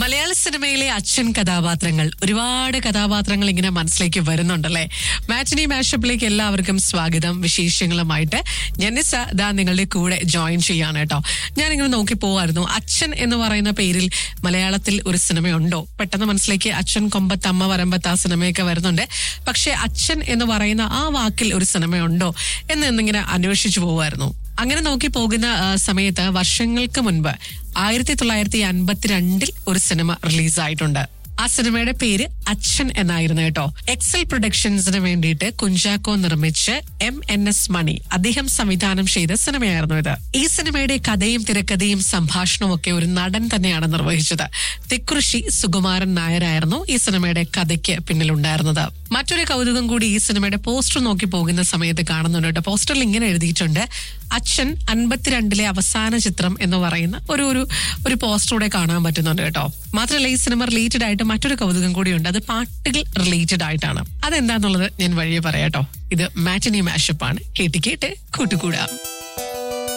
മലയാള സിനിമയിലെ അച്ഛൻ കഥാപാത്രങ്ങൾ ഒരുപാട് കഥാപാത്രങ്ങൾ ഇങ്ങനെ മനസ്സിലേക്ക് വരുന്നുണ്ടല്ലേ മാറ്റിനി മാഷപ്പിലേക്ക് എല്ലാവർക്കും സ്വാഗതം വിശേഷങ്ങളുമായിട്ട് ജനിസ ദാ നിങ്ങളുടെ കൂടെ ജോയിൻ ചെയ്യാണ് കേട്ടോ ഞാനിങ്ങനെ നോക്കി പോവായിരുന്നു അച്ഛൻ എന്ന് പറയുന്ന പേരിൽ മലയാളത്തിൽ ഒരു സിനിമയുണ്ടോ പെട്ടെന്ന് മനസ്സിലേക്ക് അച്ഛൻ കൊമ്പത്ത് അമ്മ വരമ്പത്ത് ആ സിനിമയൊക്കെ വരുന്നുണ്ട് പക്ഷെ അച്ഛൻ എന്ന് പറയുന്ന ആ വാക്കിൽ ഒരു സിനിമയുണ്ടോ എന്ന് എന്നിങ്ങനെ അന്വേഷിച്ചു പോവായിരുന്നു അങ്ങനെ നോക്കി പോകുന്ന ആ, സമയത്ത് വർഷങ്ങൾക്ക് മുൻപ് ആയിരത്തി തൊള്ളായിരത്തി അൻപത്തിരണ്ടിൽ ഒരു സിനിമ റിലീസായിട്ടുണ്ട് ആ സിനിമയുടെ പേര് അച്ഛൻ എന്നായിരുന്നു കേട്ടോ എക്സൽ പ്രൊഡക്ഷൻസിന് വേണ്ടിയിട്ട് കുഞ്ചാക്കോ നിർമ്മിച്ച് എം എൻ എസ് മണി അദ്ദേഹം സംവിധാനം ചെയ്ത സിനിമയായിരുന്നു ഇത് ഈ സിനിമയുടെ കഥയും തിരക്കഥയും സംഭാഷണവും ഒക്കെ ഒരു നടൻ തന്നെയാണ് നിർവഹിച്ചത് തെക്കുറിശി സുകുമാരൻ നായരായിരുന്നു ഈ സിനിമയുടെ കഥയ്ക്ക് പിന്നിലുണ്ടായിരുന്നത് മറ്റൊരു കൗതുകം കൂടി ഈ സിനിമയുടെ പോസ്റ്റർ നോക്കി പോകുന്ന സമയത്ത് കാണുന്നുണ്ട് കേട്ടോ പോസ്റ്ററിൽ ഇങ്ങനെ എഴുതിയിട്ടുണ്ട് അച്ഛൻ അൻപത്തിരണ്ടിലെ അവസാന ചിത്രം എന്ന് പറയുന്ന ഒരു ഒരു ഒരു പോസ്റ്ററൂടെ കാണാൻ പറ്റുന്നുണ്ട് കേട്ടോ മാത്രമല്ല ഈ സിനിമ റിലേറ്റഡ് ആയിട്ട് മറ്റൊരു കൗതുകം കൂടിയുണ്ട് അത് പാട്ടുകൾ റിലേറ്റഡ് ആയിട്ടാണ് അതെന്താന്നുള്ളത് ഞാൻ വഴിയെ പറയാട്ടോ ഇത് മാറ്റിനി മാഷപ്പ് ആണ് കേട്ട് കേട്ട് കൂട്ടുകൂടാം